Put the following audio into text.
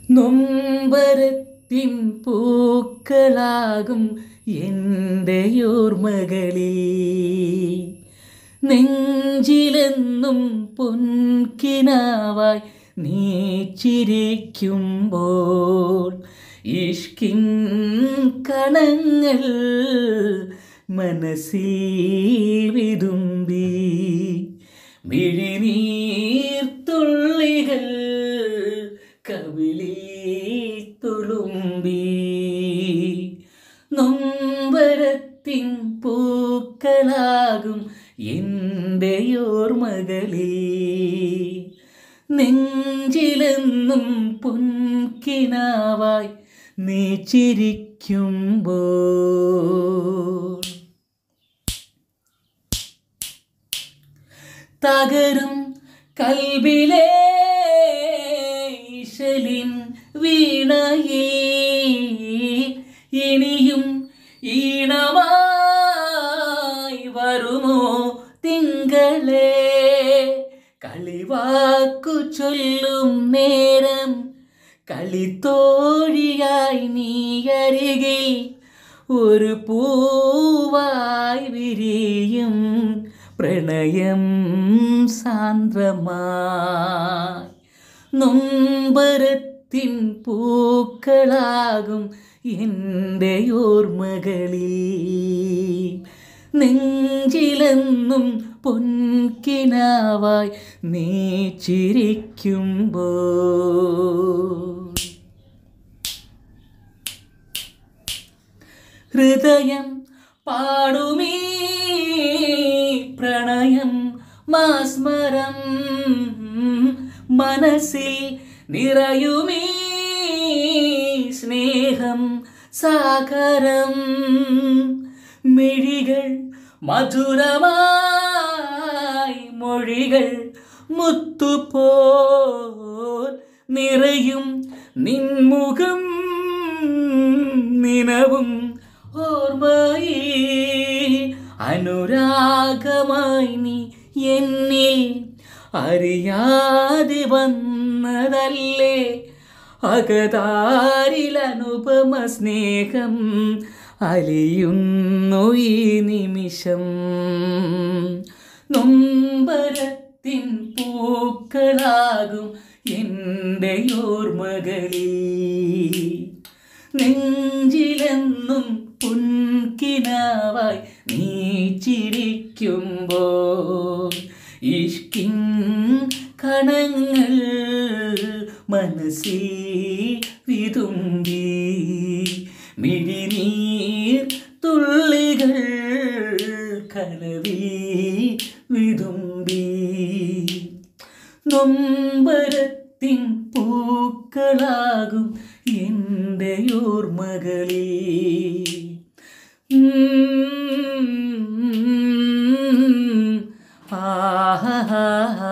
നൊമ്പരത്തിൻ പൂക്കളാകും എൻ്റെ ഓർമ്മകളിൽ നെഞ്ചിലെന്നും പൊൻകിനാവായി നീ ചിരിക്കുമ്പോൾ ഇഷ്കിൻ കണങ്ങൾ മനസ്സിൽ വിതുമ്പി മിഴിനീർ തുള്ളികൾ കവിളിൽ തുളുമ്പി നൊമ്പരത്തിൻ പൂക്കളാകും എൻ്റെ ഓർമ്മകളിൽ നെഞ്ചിലെന്നും പൊൻകിനാവായി നീ ചിരിക്കുമ്പോൾ തകരും കൽബിലെ ഈശലിൻ വീണയിൽ ഇനിയും ഈണമായി വരുമോ തിങ്കളെ കളിവാക്കു ചൊല്ലും നേരം കളിത്തോഴിയായി നീ അരികിൽ ഒരു പൂവായി വിരിയും പ്രണയം സാന്ദ്രമായി നൊമ്പരത്തിൻ പൂക്കളാകും എൻ്റെ ഓർമ്മകളിൽ നെഞ്ചിലെന്നും പൊൻകിനാവായി നീ ചിരിക്കുമ്പോൾ ഹൃദയം പാടുമീ പ്രണയം മാസ്മരം മനസ്സിൽ നിറയുമീ സ്നേഹം സാഗരം മിഴികൾ മധുരമായി മൊഴികൾ മുത്തുപോൽ നിറയും നിൻമുഖം നിനവും ഓർമ്മയിൽ അനുരാഗമായി നീ എന്നിൽ അറിയാതെ വന്നതല്ലേ അകതാരിൽ അനുപമ സ്നേഹം അലിയുന്നു ഈ നിമിഷം നൊമ്പരത്തിൻ പൂക്കളാകും എൻ്റെ ഓർമ്മകളിൽ നെഞ്ചിലെന്നും പുൻകിനാവായി നീ ചിരിക്കുമ്പോൾ ഇഷ്കിൻ കണങ്ങൾ മനസ്സിൽ വിതുമ്പി മിഴിനീർ തുള്ളികൾ കനവിൽ വിതുമ്പി നൊമ്പരത്തിൻ പൂക്കളാകും എൻ്റെ ഓർമ്മകളിൽ ഉം. ആഹാ